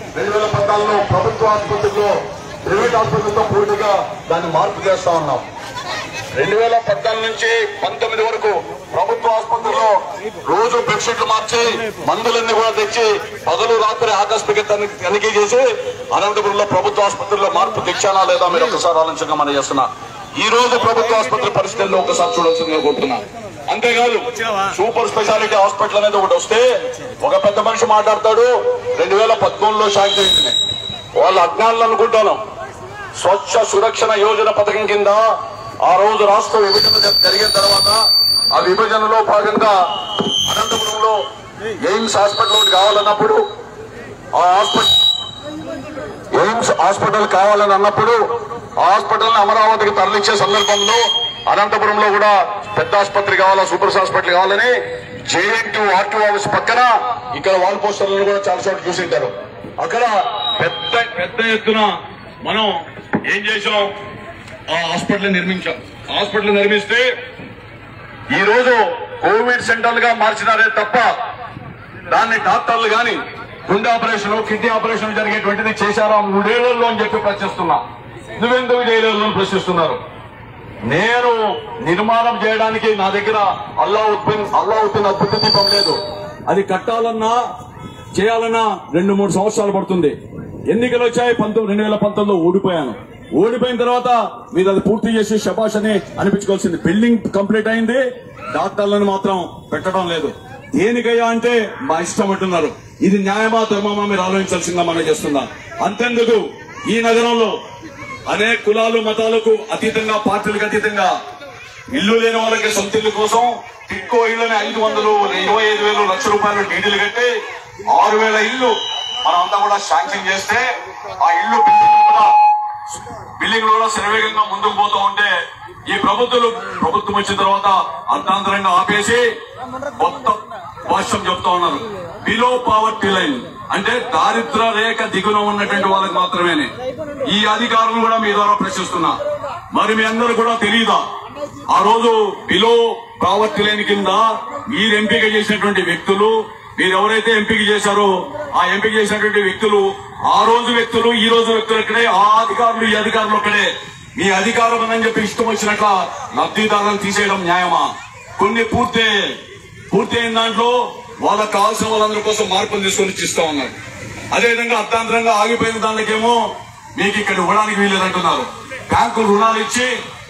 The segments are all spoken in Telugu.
రెండు వేల పద్నాలుగులో ప్రభుత్వ ఆసుపత్రిలో ప్రైవేట్ ఆసుపత్రితో పూర్తిగా దాన్ని మార్పు చేస్తా ఉన్నాం రెండు వేల పద్నాలుగు నుంచి పంతొమ్మిది వరకు ప్రభుత్వ ఆసుపత్రిలో రోజు బెడ్షీట్లు మార్చి మందులన్నీ కూడా తెచ్చి పగలు రాత్రి ఆకస్మిక తని- తనిఖీ చేసి అనంతపురంలో ప్రభుత్వ ఆసుపత్రిలో మార్పు తెచ్చానా లేదా మీరు ఒకసారి ఆలోచనగా మనం చేస్తున్నా ఈ రోజు ప్రభుత్వ ఆసుపత్రి పరిస్థితుల్లో ఒకసారి చూడాల్సిందిగా కోరుతున్నా అంతేకాదు సూపర్ స్పెషాలిటీ హాస్పిటల్ అనేది ఒకటి వస్తే ఒక పెద్ద మనిషి మాట్లాడతాడు రెండు వేల పద్మూడులో శాంక్షన్ అయింది వాళ్ళ అజ్ఞానులు అనుకుంటాను స్వచ్ఛ సురక్షణ యోజన పథకం కింద ఆ రోజు రాష్ట్ర విభజన జ- జరిగిన తర్వాత ఆ విభజనలో భాగంగా అనంతపురంలో ఎయిమ్స్ హాస్పిటల్ ఒకటి కావాలన్నప్పుడు ఆ హాస్పిటల్ ఎయిమ్స్ హాస్పిటల్ కావాలని అన్నప్పుడు ఆ హాస్పిటల్ అమరావతికి తరలించే సందర్భంలో అనంతపురంలో కూడా పెద్ద ఆసుపత్రి కావాలా సూపర్ హాస్పిటల్ కావాలని జేఎన్టీ ఆర్టీ ఆఫీస్ పక్కన ఇక్కడ వాల్ పోస్టర్లను కూడా చాలా చోట్ల చూసింటారు అక్కడ పెద్ద పెద్ద ఎత్తున మనం ఏం చేసాం ఆ హాస్పిటల్ నిర్మించాం హాస్పిటల్ నిర్మిస్తే ఈ రోజు కోవిడ్ సెంటర్ గా మార్చినారే తప్ప దాన్ని డాక్టర్లు గాని గుండె ఆపరేషన్ కిడ్నీ ఆపరేషన్ జరిగేటువంటిది చేశారా మూడేళ్లలో అని చెప్పి ప్రశ్నిస్తున్నా నువ్వెందుకు చేయలేదు అని ప్రశ్నిస్తున్నారు నేను నిర్మాణం చేయడానికి నా దగ్గర అల్లావుద్దీన్ అల్లావుద్దీన్ అద్భుత దీపం లేదు అది కట్టాలన్నా చేయాలన్నా రెండు మూడు సంవత్సరాలు పడుతుంది ఎన్నికలు వచ్చాయి పంతొమ్మిది రెండు వేల పంతొమ్మిదిలో ఓడిపోయాను ఓడిపోయిన తర్వాత మీరు అది పూర్తి చేసి శబాష్ అని అనిపించుకోవాల్సింది బిల్డింగ్ కంప్లీట్ అయింది డాక్టర్లను మాత్రం పెట్టడం లేదు దేనికయ్యా అంటే మా ఇష్టం అంటున్నారు ఇది న్యాయమా ధర్మమా మీరు ఆలోచించాల్సిందిగా మనం చేస్తున్నాం అంతెందుకు ఈ నగరంలో అనేక కులాలు మతాలకు అతీతంగా పార్టీలకు అతీతంగా ఇల్లు లేని వాళ్ళకి సొంత ఇల్లు కోసం టిక్కో ఇళ్ళని ఐదు వందలు ఇరవై ఐదు వేలు లక్ష రూపాయలు డీడీలు కట్టి ఆరు వేల ఇల్లు మనమంతా కూడా శాంక్షన్ చేస్తే ఆ ఇల్లు బిల్డింగ్ కూడా బిల్డింగ్ కూడా శరవేగంగా ముందుకు పోతూ ఉంటే ఈ ప్రభుత్వాలు ప్రభుత్వం వచ్చిన తర్వాత అర్థాంతరంగా ఆపేసి కొత్త భాష్యం చెప్తా ఉన్నారు బిలో పావర్టీ లైన్ అంటే దారిద్ర రేఖ దిగున ఉన్నటువంటి వాళ్ళకి మాత్రమే ఈ అధికారులు కూడా మీ ద్వారా ప్రశ్నిస్తున్నా మరి మీ అందరూ కూడా తెలియదా ఆ రోజు బిలో పావర్టీ లైన్ కింద మీరు ఎంపిక చేసినటువంటి వ్యక్తులు మీరు ఎవరైతే ఎంపిక చేశారో ఆ ఎంపిక చేసినటువంటి వ్యక్తులు ఆ రోజు వ్యక్తులు ఈ రోజు వ్యక్తులు ఇక్కడే ఆ అధికారులు ఈ అధికారులు ఇక్కడే మీ అధికారం అని చెప్పి ఇష్టం వచ్చినట్ల లబ్ధిదారులను తీసేయడం న్యాయమా కొన్ని పూర్తి పూర్తి అయిన దాంట్లో వాళ్ళకి కావాల్సిన వాళ్ళందరి కోసం మార్పులు తీసుకొని ఇస్తా ఉన్నారు అదేవిధంగా అర్థాంతరంగా ఆగిపోయిన దానికేమో మీకు ఇక్కడ ఇవ్వడానికి వీలేదంటున్నారు బ్యాంకులు రుణాలు ఇచ్చి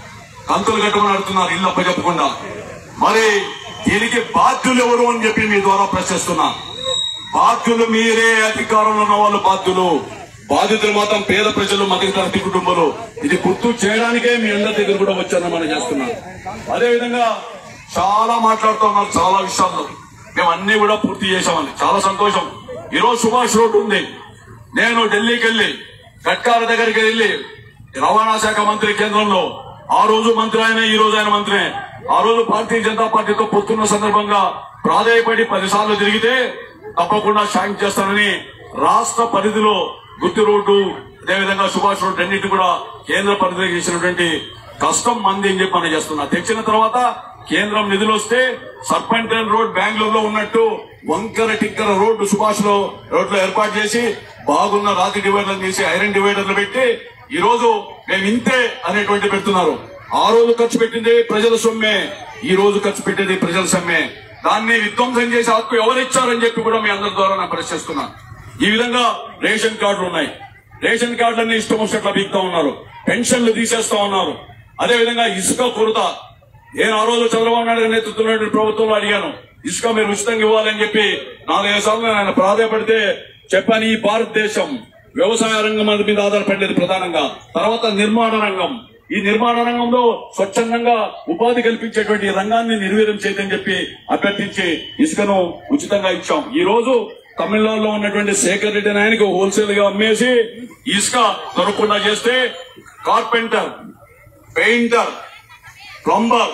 కంతులు కట్టమని అడుగుతున్నారు ఇల్లు అప్పచెప్పకుండా మరి దీనికి బాధ్యులు ఎవరు అని చెప్పి మీ ద్వారా ప్రశ్నిస్తున్నా బాధ్యులు మీరే అధికారంలో ఉన్న వాళ్ళు బాధ్యులు బాధితులు మాత్రం పేద ప్రజలు మధ్యతరగతి కుటుంబాలు ఇది గుర్తు చేయడానికే మీ అందరి దగ్గర కూడా వచ్చానని మనం చేస్తున్నాం అదేవిధంగా చాలా మాట్లాడుతున్నారు చాలా విషయాల్లో మేము అన్ని కూడా పూర్తి చేశామని చాలా సంతోషం ఈరోజు సుభాష్ రోడ్ ఉంది నేను ఢిల్లీకి వెళ్ళి గడ్కార దగ్గరికి వెళ్ళి రవాణా శాఖ మంత్రి కేంద్రంలో ఆ రోజు మంత్రి ఆయన ఈ రోజు ఆయన మంత్రి ఆ రోజు భారతీయ జనతా పార్టీతో పొత్తున్న సందర్భంగా ప్రాధాయపడి పదిసార్లు తిరిగితే తప్పకుండా శాంక్షన్ చేస్తానని రాష్ట్ర పరిధిలో గుత్తి రోడ్డు అదేవిధంగా సుభాష్ రోడ్డు రెండింటి కూడా కేంద్ర పరిధిలోకి ఇచ్చినటువంటి కష్టం మంది అని చెప్పి మనం చేస్తున్నా తెచ్చిన తర్వాత కేంద్రం నిధులు వస్తే సర్పంటైన్ రోడ్ బెంగళూరులో ఉన్నట్టు వంకర టిక్కర రోడ్డు సుభాష్ లో రోడ్లో ఏర్పాటు చేసి బాగున్న రాతి డివైడర్లు తీసి ఐరన్ డివైడర్లు పెట్టి ఈ రోజు మేము ఇంతే అనేటువంటి పెడుతున్నారు ఆ రోజు ఖర్చు పెట్టింది ప్రజల సొమ్మే ఈ రోజు ఖర్చు పెట్టేది ప్రజల సొమ్మే దాన్ని విధ్వంసం చేసే హక్కు ఎవరిచ్చారని చెప్పి కూడా మీ అందరి ద్వారా నేను ప్రశ్నిస్తున్నా ఈ విధంగా రేషన్ కార్డులు ఉన్నాయి రేషన్ కార్డులన్నీ ఇష్టం వచ్చినట్లు బీక్తా ఉన్నారు పెన్షన్లు తీసేస్తా ఉన్నారు అదే విధంగా ఇసుక కొరత నేను ఆ రోజు చంద్రబాబు నాయుడు గారి నేతృత్వంలో ప్రభుత్వంలో అడిగాను ఇసుక మీరు ఉచితంగా ఇవ్వాలని చెప్పి నాలుగైదు సార్లు నేను ఆయన ప్రాధాయపడితే చెప్పాను ఈ భారతదేశం వ్యవసాయ రంగం మీద ఆధారపడేది ప్రధానంగా తర్వాత నిర్మాణ రంగం ఈ నిర్మాణ రంగంలో స్వచ్ఛందంగా ఉపాధి కల్పించేటువంటి ఈ రంగాన్ని నిర్వీర్యం చేయదని చెప్పి అభ్యర్థించి ఇసుకను ఉచితంగా ఇచ్చాం ఈ రోజు తమిళనాడులో ఉన్నటువంటి శేఖర్ రెడ్డి నాయనకి హోల్సేల్ గా అమ్మేసి ఇసుక దొరకకుండా చేస్తే కార్పెంటర్ పెయింటర్ ప్లంబర్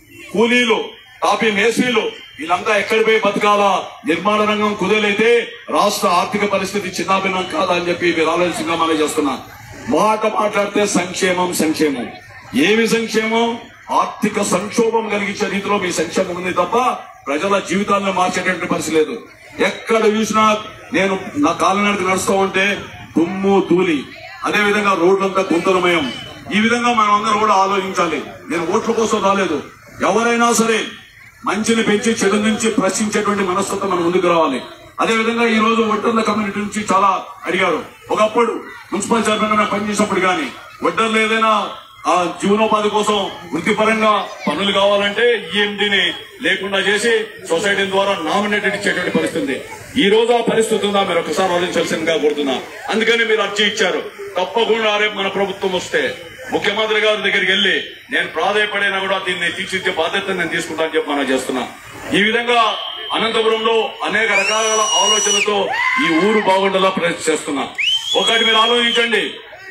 కూలీలు టాపీ మేసీలు వీళ్ళంతా ఎక్కడ పోయి బతకాలా నిర్మాణ రంగం కుదలైతే రాష్ట్ర ఆర్థిక పరిస్థితి చిన్నాభిన్నం కాదా అని చెప్పి మీరు ఆలోచనగా మనం చేస్తున్నా మాట మాట్లాడితే సంక్షేమం సంక్షేమం ఏమి సంక్షేమం ఆర్థిక సంక్షోభం కలిగించే రీతిలో మీ సంక్షేమం ఉంది తప్ప ప్రజల జీవితాలను మార్చేటువంటి పరిస్థితి లేదు ఎక్కడ చూసినా నేను నా కాలినడక నడుస్తూ ఉంటే దుమ్ము ధూళి అదే విధంగా రోడ్లంతా గుంతలమయం ఈ విధంగా మనం అందరం కూడా ఆలోచించాలి నేను ఓట్ల కోసం రాలేదు ఎవరైనా సరే మంచిని పెంచి చెడు నుంచి ప్రశ్నించేటువంటి మనస్తత్వం మన ముందుకు రావాలి అదే విధంగా ఈ రోజు ఒడ్డర్ల కమ్యూనిటీ నుంచి చాలా అడిగారు ఒకప్పుడు మున్సిపల్ చైర్మన్ గా పనిచేసినప్పుడు కానీ ఒడ్డర్లు ఏదైనా ఆ జీవనోపాధి కోసం వృత్తిపరంగా పనులు కావాలంటే ఈఎండిని లేకుండా చేసి సొసైటీ ద్వారా నామినేటెడ్ ఇచ్చేటువంటి పరిస్థితి ఈ రోజు ఆ పరిస్థితి ఉందా మీరు ఒకసారి ఆలోచించాల్సిందిగా కోరుతున్నా అందుకని మీరు అర్జీ ఇచ్చారు తప్పకుండా రేపు మన ప్రభుత్వం వస్తే ముఖ్యమంత్రి గారి దగ్గరికి వెళ్ళి నేను ప్రాధాయపడినా కూడా దీన్ని తీర్చిదిద్దే బాధ్యత నేను తీసుకుంటానని చెప్పి మనం చేస్తున్నా ఈ విధంగా అనంతపురంలో అనేక రకాల ఆలోచనలతో ఈ ఊరు బాగుండేలా ప్రయత్నం చేస్తున్నా ఒకటి మీరు ఆలోచించండి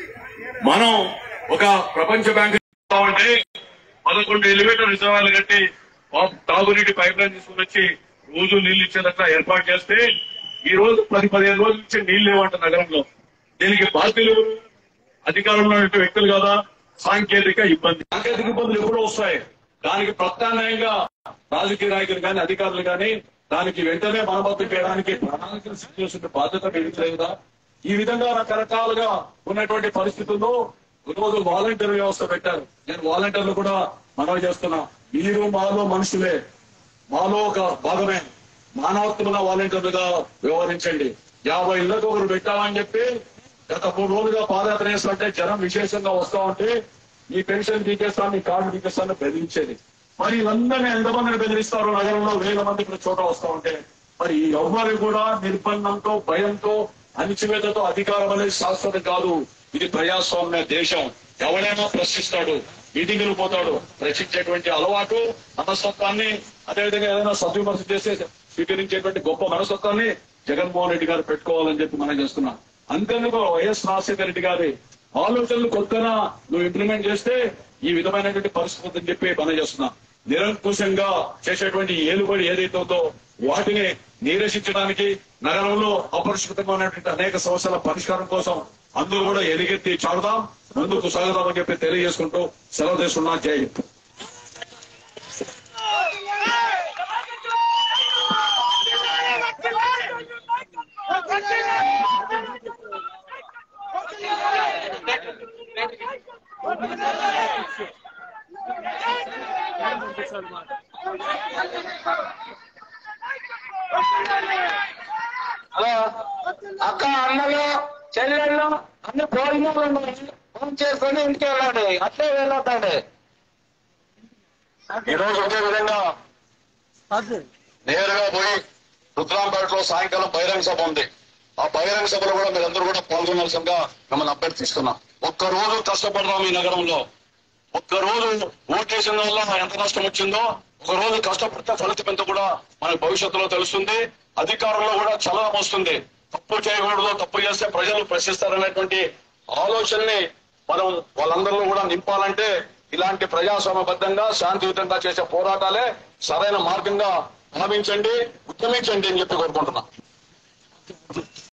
మనం ఒక ప్రపంచ బ్యాంక్ అంటే పదకొండు ఎలివేటర్ రిజర్వాయర్లు కట్టి ఆ తాగునీటి పైప్ లైన్ తీసుకుని వచ్చి రోజు నీళ్లు ఇచ్చేటట్లా ఏర్పాటు చేస్తే ఈ రోజు పది పదిహేను రోజుల నుంచి నీళ్లు లేవంట నగరంలో దీనికి బాధ్యులు ఎవరు? అధికారంలో ఉన్న వ్యక్తులు కదా సాంకేతిక ఇబ్బంది సాంకేతిక ఇబ్బందులు ఎప్పుడూ వస్తాయి దానికి ప్రత్యామ్నాయంగా రాజకీయ నాయకులు కానీ అధికారులు కానీ దానికి వెంటనే మరమ్మతు చేయడానికి ప్రణాళికలు సిద్ధం చేసిన బాధ్యత పెరుగుతలేదా ఈ విధంగా రకరకాలుగా ఉన్నటువంటి పరిస్థితుల్లో రోజు వాలంటీర్ వ్యవస్థ పెట్టారు నేను వాలంటీర్లు కూడా మనవి చేస్తున్నా మీరు మాలో మనుషులే మాలో ఒక భాగమే మానవత్వమైన వాలంటీర్లుగా వ్యవహరించండి యాభై ఇళ్లకు ఒకరు పెట్టామని చెప్పి గత మూడు రోజులుగా పాదయాత్ర చేస్తుంటే జనం విశేషంగా వస్తా ఉంటే ఈ పెన్షన్ తీకేస్తాను ఈ కార్డు తీకేస్తాను బెదిరించేది మరి వీళ్ళందరినీ ఎంతమందిని బెదిరిస్తారు నగరంలో వేల మంది ఇక్కడ చోట వస్తా ఉంటే మరి ఎవరు కూడా నిర్బంధంతో భయంతో అణిచివేతతో అధికారం అనేది శాశ్వతం కాదు ఇది ప్రజాస్వామ్య దేశం ఎవరైనా ప్రశ్నిస్తాడు మీటింగులు పోతాడు ప్రశ్నించేటువంటి అలవాటు మనస్తత్వాన్ని అదేవిధంగా ఏదైనా సద్విమర్శ చేస్తే స్వీకరించేటువంటి గొప్ప మనస్తత్వాన్ని జగన్మోహన్ రెడ్డి గారు పెట్టుకోవాలని చెప్పి మనం చేస్తున్నాం అంతేందుకు వైఎస్ రాజశేఖర రెడ్డి గారి ఆలోచనలు కొత్తగా నువ్వు ఇంప్లిమెంట్ చేస్తే ఈ విధమైనటువంటి పరిస్థితి అని చెప్పి మనం చేస్తున్నాం నిరంకుశంగా చేసేటువంటి ఏలుబడి ఏదైతే ఉందో వాటిని నిరసించడానికి నగరంలో అపరిష్కృతంగా ఉన్నటువంటి అనేక సమస్యల పరిష్కారం కోసం అందరూ కూడా ఎలుగెత్తి చాడుదాం ముందుకు సాగుదామని చెప్పి తెలియజేసుకుంటూ సెలవు తీసుకున్నా జై హింద్. హలో అక్క అన్నలు చెల్లెళ్ళు అన్ని భోజనాలు ఉన్నాయి ఫోన్ చేసుకొని ఇంటికి వెళ్ళండి అట్లే వెళ్ళొద్దండి ఈ రోజు ఒకే విధంగా నేరుగా పోయి రుద్రాంపేటలో సాయంకాలం బహిరంగ సభ ఉంది ఆ బహిరంగ సభలో కూడా మీరందరూ కూడా పాల్గొనాల్సిందిగా మిమ్మల్ని అభ్యర్థిస్తున్నా ఒక్క రోజు కష్టపడదాం ఈ నగరంలో ఒక్క రోజు ఓటేసిన వల్ల ఎంత నష్టం వచ్చిందో ఒక రోజు కష్టపడితే ఫలితం ఎంత కూడా మనకు భవిష్యత్తులో తెలుస్తుంది అధికారంలో కూడా చలనం వస్తుంది తప్పు చేయకూడదు తప్పు చేస్తే ప్రజలు ప్రశ్నిస్తారనేటువంటి ఆలోచనని మనం వాళ్ళందరిలో కూడా నింపాలంటే ఇలాంటి ప్రజాస్వామ్యబద్ధంగా శాంతియుతంగా చేసే పోరాటాలే సరైన మార్గంగా భావించండి ఉద్యమించండి అని చెప్పి కోరుకుంటున్నా